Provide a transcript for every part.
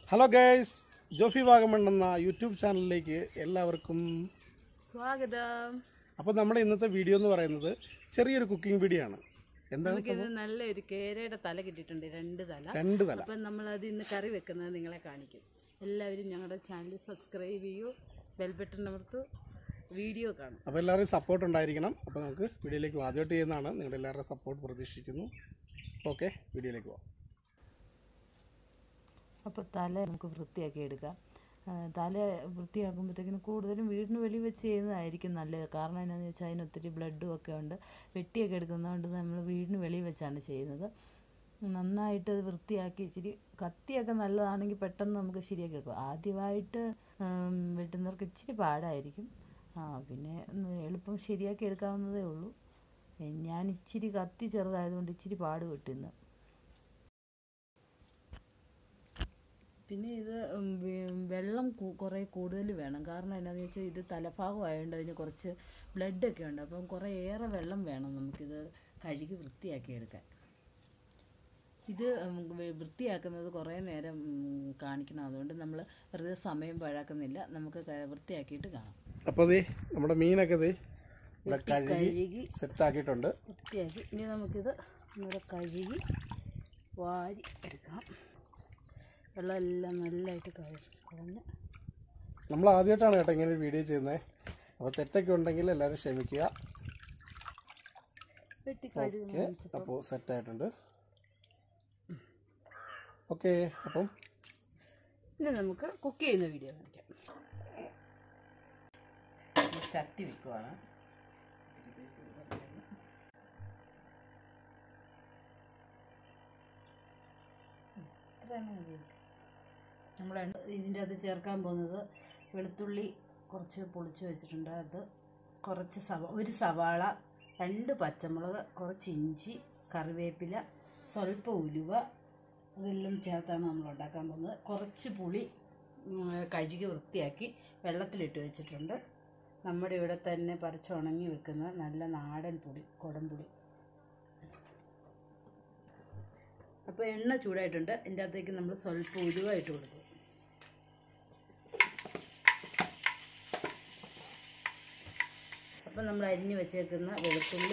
Hello guys Jofi Vagamon എന്ന YouTube ചാനലിലേക്ക് എല്ലാവർക്കും സ്വാഗതം അപ്പോൾ നമ്മുടെ ഇന്നത്തെ വീഡിയോ എന്ന് പറയുന്നത് ചെറിയൊരു കുക്കിംഗ് വീഡിയോ ആണ് എന്താണ് നമുക്കിത് നല്ലൊരു കേരയുടെ തല കിട്ടിയിട്ടുണ്ട് രണ്ട് തല രണ്ട് തല അപ്പം നമ്മളത് ഇന്ന് കറി വെക്കുന്നത് നിങ്ങളെ കാണിക്കും എല്ലാവരും ഞങ്ങളുടെ ചാനൽ സബ്സ്ക്രൈബ് ചെയ്യൂ ബെൽ ബട്ടൺ അമർത്തു വീഡിയോ കാണും അപ്പോൾ എല്ലാവരും സപ്പോർട്ട് ഉണ്ടായിരിക്കണം അപ്പോൾ നമുക്ക് വീഡിയോയിലേക്ക് പോകാം. ആദ്യമായിട്ട് ചെയ്യുന്നതാണ് നിങ്ങളുടെ എല്ലാവരുടെ സപ്പോർട്ട് പ്രതീക്ഷിക്കുന്നു ഓക്കെ വീഡിയോയിലേക്ക് പോകാം അപ്പോൾ തല നമുക്ക് വൃത്തിയാക്കി എടുക്കാം ആ, തല വൃത്തിയാക്കുമ്പോഴത്തേക്കിനും കൂടുതലും വീടിന് വെളി വെച്ച് ചെയ്യുന്നതായിരിക്കും നല്ലത് കാരണം എന്നാന്ന് വെച്ചാൽ അതിന് ഒത്തിരി ബ്ലഡും ഒക്കെ ഉണ്ട് വെട്ടിയൊക്കെ എടുക്കുന്നതുകൊണ്ട് നമ്മൾ വീടിന് വെളി വെച്ചാണ് ചെയ്യുന്നത് നന്നായിട്ട് അത് വൃത്തിയാക്കി ഇച്ചിരി കത്തിയൊക്കെ നല്ലതാണെങ്കിൽ പെട്ടെന്ന് നമുക്ക് ശരിയാക്കി എടുക്കാം ആദ്യമായിട്ട് ഉം, വെട്ടുന്നവർക്ക് ഇച്ചിരി പാടായിരിക്കും ആ പിന്നെ ഉം, എളുപ്പം ശരിയാക്കി എടുക്കാവുന്നതേ ഉള്ളൂ ഏ, ഞാൻ ഇച്ചിരി കത്തി ചെറുതായതുകൊണ്ട് ഇച്ചിരി പാട് വെട്ടുന്നു പിന്നെ ഇത് ഉം വെ- വെള്ളം കു- കുറേ കൂടുതൽ വേണം കാരണം എന്നാന്ന് വെച്ചാൽ ഇത് തലഭാഗം ആയതുകൊണ്ട് അതിന് കുറച്ച് ബ്ലഡൊക്കെ ഉണ്ട് അപ്പം കുറേ ഏറെ വെള്ളം വേണം നമുക്കിത് കഴുകി വൃത്തിയാക്കി എടുക്കാൻ ഇത് ഉം വെ- വൃത്തിയാക്കുന്നത് കുറേ നേരം ഉം, കാണിക്കണം അതുകൊണ്ട് നമ്മൾ വെറുതെ സമയം പാഴാക്കുന്നില്ല നമുക്ക് ക- വൃത്തിയാക്കിയിട്ട് കാണാം അപ്പോൾ ദേ നമ്മുടെ മീനൊക്കെ ദേ ഇവിടെ കഴുകി കഴുകി സെറ്റാക്കിയിട്ടുണ്ട് വൃത്തിയാക്കി ഇനി നമുക്കിത് ഒന്നുകൂടെ കഴുകി വാരി എടുക്കണം വെള്ളമെല്ലാം നല്ലതായിട്ട് കഴുകി കളഞ്ഞ് നമ്മൾ ആദ്യമായിട്ടാണ് കേട്ടോ ഇങ്ങനെ ഒരു വീഡിയോ ചെയ്യുന്നത് അപ്പോൾ തെറ്റൊക്കെ ഉണ്ടെങ്കിൽ എല്ലാവരും ക്ഷമിക്കുക വെട്ടി കഴുകി ഓക്കെ അപ്പോൾ സെറ്റായിട്ടുണ്ട് ഓക്കെ അപ്പം ഇനി നമുക്ക് കുക്ക് ചെയ്യുന്ന വീഡിയോ കാണിക്കാം ചട്ടി വെക്കുവാണ് നമ്മൾ ഇതിൻ്റെ അത് ചേർക്കാൻ പോകുന്നത് വെളുത്തുള്ളി കുറച്ച് പൊളിച്ച് വെച്ചിട്ടുണ്ട് അത് കുറച്ച് സവ ഒരു സവാള രണ്ട് പച്ചമുളക് കുറച്ച് ഇഞ്ചി കറിവേപ്പില സ്വല്പം ഉലുവ അതെല്ലാം ചേർത്താണ് നമ്മൾ ഉണ്ടാക്കാൻ പോകുന്നത് കുറച്ച് പുളി ഉം, കഴുകി വൃത്തിയാക്കി വെള്ളത്തിലിട്ട് വെച്ചിട്ടുണ്ട് നമ്മുടെ ഇവിടെ തന്നെ പറിച്ചുണങ്ങി വെക്കുന്ന നല്ല നാടൻ പുളി കുടംപുളി അപ്പോൾ എണ്ണ ചൂടായിട്ടുണ്ട് ഇതിൻ്റെ അകത്തേക്ക് നമ്മൾ സ്വല്പം ഉലുവ ഇട്ട് കൊടുക്കും അപ്പം നമ്മൾ അരിഞ്ഞ് വെച്ചേക്കുന്ന വെളുത്തുള്ളി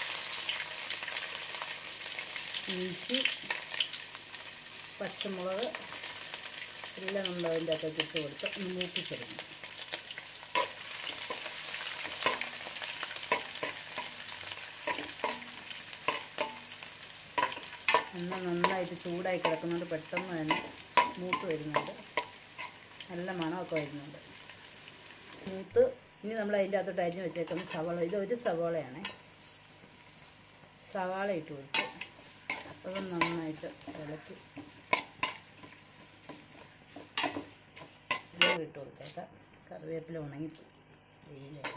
ഇഞ്ചി പച്ചമുളക് എല്ലാം നമ്മൾ അതിൻ്റെ അകത്തേക്ക് ഇട്ട് കൊടുത്ത് ഒന്ന് മൂപ്പിച്ചെടുക്കണം എണ്ണ നന്നായിട്ട് ചൂടായി കിടക്കുന്നുണ്ട് പെട്ടെന്ന് തന്നെ മൂത്ത് വരുന്നുണ്ട് നല്ല മണമൊക്കെ വരുന്നുണ്ട് മൂത്ത് ഇനി നമ്മൾ അതിൻ്റെ അകത്തോട്ട് അരിഞ്ഞ് വെച്ചേക്കുന്ന സവാള ഇത് ഒരു സവാളയാണേ സവാള ഇട്ട് കൊടുത്ത് അത് നന്നായിട്ട് ഇളക്കി ഉലുവ ഇട്ട് കൊടുത്തേക്കാം കറിവേപ്പില ഉണങ്ങി വെയിലായി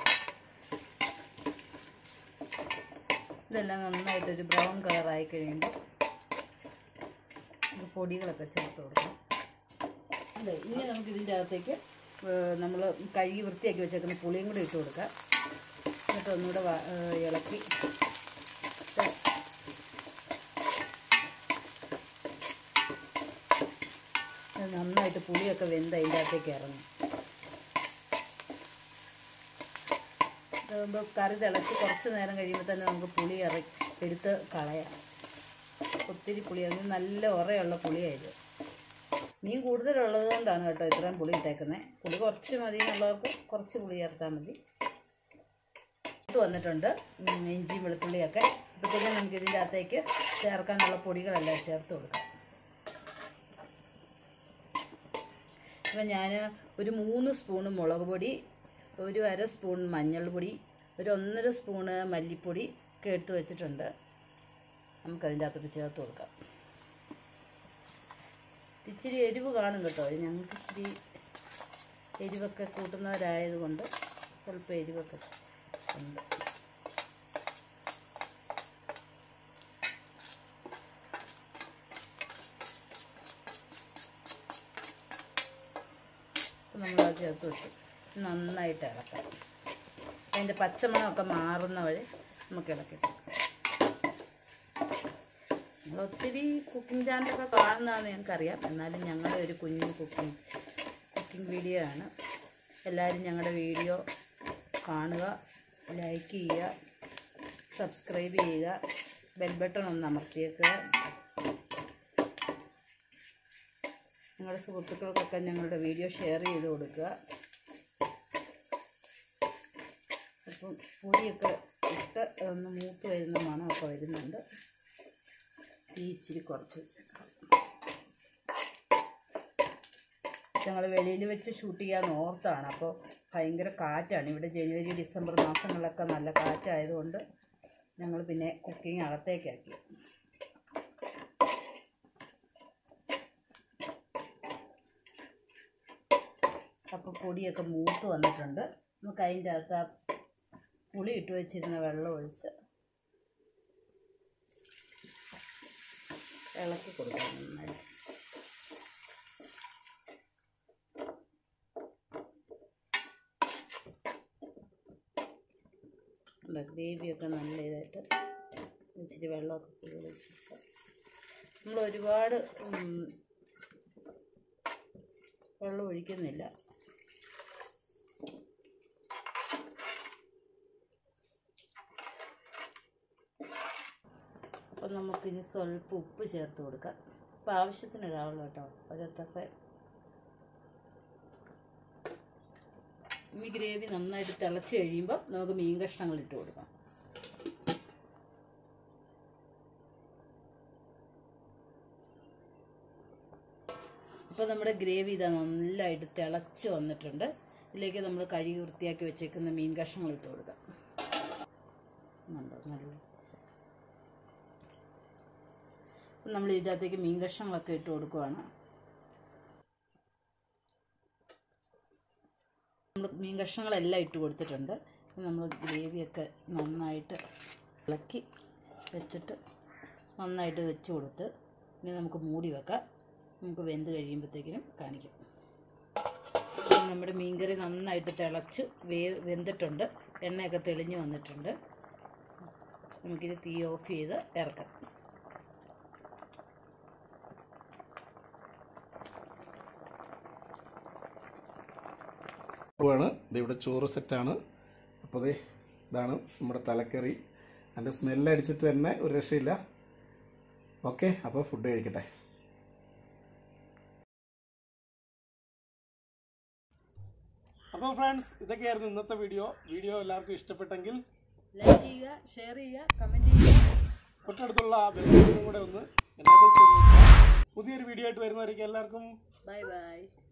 ഇതെല്ലാം നന്നായിട്ടൊരു ബ്രൗൺ കളറായി കഴിയുമ്പോൾ ഇത് പൊടികളൊക്കെ ചേർത്ത് കൊടുക്കണം അതെ ഇനി നമുക്ക് ഇതിൻ്റെ അകത്തേക്ക് നമ്മൾ കഴുകി വൃത്തിയാക്കി വെച്ചേക്കുന്ന പുളിയും കൂടി ഇട്ട് കൊടുക്കാം എന്നിട്ട് ഒന്നുകൂടെ വ- ഏ, ഇളക്കി ഇത് ഇത് നന്നായിട്ട് പുളിയൊക്കെ വെന്ത് അതിൻ്റെ അകത്തേക്ക് ഇറങ്ങും ഇതാകുമ്പോൾ കറി തിളച്ച് കുറച്ച് നേരം കഴിയുമ്പോൾ തന്നെ നമുക്ക് പുളി ഇറ എടുത്ത് കളയാം ഒത്തിരി പുളിയാണ് നല്ല ഉറയുള്ള പുളിയായത് മീൻ കൂടുതലുള്ളത് കൊണ്ടാണ് കേട്ടോ ഇത്രയും പുളി ഇട്ടേക്കുന്നത് പുളി കുറച്ച് മതി എന്നുള്ളവർക്ക് കുറച്ച് പുളി ചേർത്താൽ മതി ഇത് വന്നിട്ടുണ്ട് ഉം, ഇഞ്ചിയും വെളുത്തുള്ളിയൊക്കെ അപ്പോഴത്തേക്കും നമുക്ക് ഇതിൻ്റെ അകത്തേക്ക് ചേർക്കാനുള്ള പൊടികളെല്ലാം ചേർത്ത് കൊടുക്കാം അപ്പം ഞാൻ ഒരു മൂന്ന് സ്പൂണ് മുളക് പൊടി ഒരു അര സ്പൂൺ മഞ്ഞൾപ്പൊടി ഒരു ഒന്നര സ്പൂണ് മല്ലിപ്പൊടി ഒക്കെ എടുത്ത് വെച്ചിട്ടുണ്ട് നമുക്കതിൻ്റെ അകത്തോട്ട് ചേർത്ത് കൊടുക്കാം ഇച്ചിരി എരിവ് കാണും കേട്ടോ ഞങ്ങൾക്ക് ഇച്ചിരി എരിവൊക്കെ കൂട്ടുന്നവരായതുകൊണ്ട് സ്വല്പം എരിവൊക്കെ ഉണ്ട് നമ്മളത് ചേർത്ത് വെച്ച് നന്നായിട്ട് ഇളക്കാം അതിൻ്റെ പച്ചമണമൊക്കെ മാറുന്ന വഴി നമുക്ക് ഇളക്കി കൊടുക്കാം നിങ്ങൾ ഒത്തിരി കുക്കിംഗ് ചാനലൊക്കെ കാണുന്നതാണെന്ന് ഞങ്ങൾക്കറിയാം എന്നാലും ഞങ്ങളുടെ ഒരു കുഞ്ഞു കുക്കിംഗ് കുക്കിംഗ് വീഡിയോ ആണ് എല്ലാവരും ഞങ്ങളുടെ വീഡിയോ കാണുക ലൈക്ക് ചെയ്യുക സബ്സ്ക്രൈബ് ചെയ്യുക ബെൽ ബട്ടൺ ഒന്ന് അമർത്തിയേക്കുക നിങ്ങളുടെ സുഹൃത്തുക്കൾക്കൊക്കെ ഞങ്ങളുടെ വീഡിയോ ഷെയർ ചെയ്ത് കൊടുക്കുക അപ്പം പൊടിയൊക്കെ ഇട്ട് ഒന്ന് മൂത്ത് വരുന്ന മണമൊക്കെ വരുന്നുണ്ട് തീ ഇച്ചിരി കുറച്ച് വെച്ചേക്കാം ഞങ്ങൾ വെളിയിൽ വെച്ച് ഷൂട്ട് ചെയ്യാൻ ഓർത്താണ് അപ്പോൾ ഭയങ്കര കാറ്റാണ് ഇവിടെ ജനുവരി ഡിസംബർ മാസങ്ങളിലൊക്കെ നല്ല കാറ്റായതുകൊണ്ട് ഞങ്ങൾ പിന്നെ കുക്കിംഗ് അകത്തേക്കാക്കി അപ്പോൾ പൊടിയൊക്കെ മൂത്ത് വന്നിട്ടുണ്ട് നമുക്ക് അതിൻ്റെ അകത്ത് ആ പുളി ഇട്ട് വെച്ചിരുന്ന വെള്ളം ഒഴിച്ച് ഇളക്കി കൊടുക്കാം നന്നായി ഗ്രേവിയൊക്കെ നല്ല ഇതായിട്ട് ഇച്ചിരി വെള്ളമൊക്കെ കൂടുതൽ ഒഴിച്ചിട്ട് നമ്മൾ ഒരുപാട് ഉം, വെള്ളം ഒഴിക്കുന്നില്ല അപ്പം നമുക്കിനി സ്വല്പം ഉപ്പ് ചേർത്ത് കൊടുക്കാം ഇപ്പം ആവശ്യത്തിന് ഇടാവുള്ളൂ കേട്ടോ ഓരോരുത്തൊക്കെ ഈ ഗ്രേവി നന്നായിട്ട് തിളച്ച് കഴിയുമ്പോൾ നമുക്ക് മീൻ കഷ്ണങ്ങൾ ഇട്ട് കൊടുക്കാം അപ്പോൾ നമ്മുടെ ഗ്രേവി ഇതാ നല്ലതായിട്ട് തിളച്ച് വന്നിട്ടുണ്ട് ഇതിലേക്ക് നമ്മൾ കഴുകി വൃത്തിയാക്കി വെച്ചേക്കുന്ന മീൻ കഷ്ണങ്ങൾ ഇട്ട് കൊടുക്കാം ഉണ്ടോ നല്ല നമ്മൾ ഇതിനകത്തേക്ക് മീൻ കഷ്ണങ്ങളൊക്കെ ഇട്ട് കൊടുക്കുവാണ് നമ്മൾ മീൻ കഷ്ണങ്ങളെല്ലാം ഇട്ട് കൊടുത്തിട്ടുണ്ട് ഇനി നമ്മൾ ഗ്രേവിയൊക്കെ നന്നായിട്ട് ഇളക്കി വെച്ചിട്ട് നന്നായിട്ട് വെച്ച് കൊടുത്ത് ഇനി നമുക്ക് മൂടി വെക്കാം നമുക്ക് വെന്ത് കഴിയുമ്പോഴത്തേക്കിനും കാണിക്കാം ഇപ്പം നമ്മുടെ മീൻകറി നന്നായിട്ട് തിളച്ച് വേ വെന്തിട്ടുണ്ട് എണ്ണയൊക്കെ തെളിഞ്ഞ് വന്നിട്ടുണ്ട് നമുക്കിനി തീ ഓഫ് ചെയ്ത് ഇറക്കാം ആണ് ഇത് ഇവിടെ ചോറ് സെറ്റാണ് അപ്പോൾ ദേ ഇതാണ് നമ്മുടെ തലക്കറി അതിൻ്റെ സ്മെല്ല് അടിച്ചിട്ട് തന്നെ ഒരു രക്ഷയില്ല ഓക്കെ അപ്പോൾ ഫുഡ് കഴിക്കട്ടെ അപ്പോൾ ഫ്രണ്ട്സ് ഇതൊക്കെയായിരുന്നു ഇന്നത്തെ വീഡിയോ വീഡിയോ എല്ലാവർക്കും ഇഷ്ടപ്പെട്ടെങ്കിൽ ലൈക്ക് ചെയ്യുക ഷെയർ ചെയ്യുക കമൻറ്റ് ചെയ്യുക തൊട്ടടുത്തുള്ള ബെല്ലും കൂടെ ഒന്ന് എനേബിൾ ചെയ്ത് വെക്കുക. പുതിയൊരു വീഡിയോ ആയിട്ട് വരുന്നവരേക്കും എല്ലാവർക്കും ബൈ ബൈ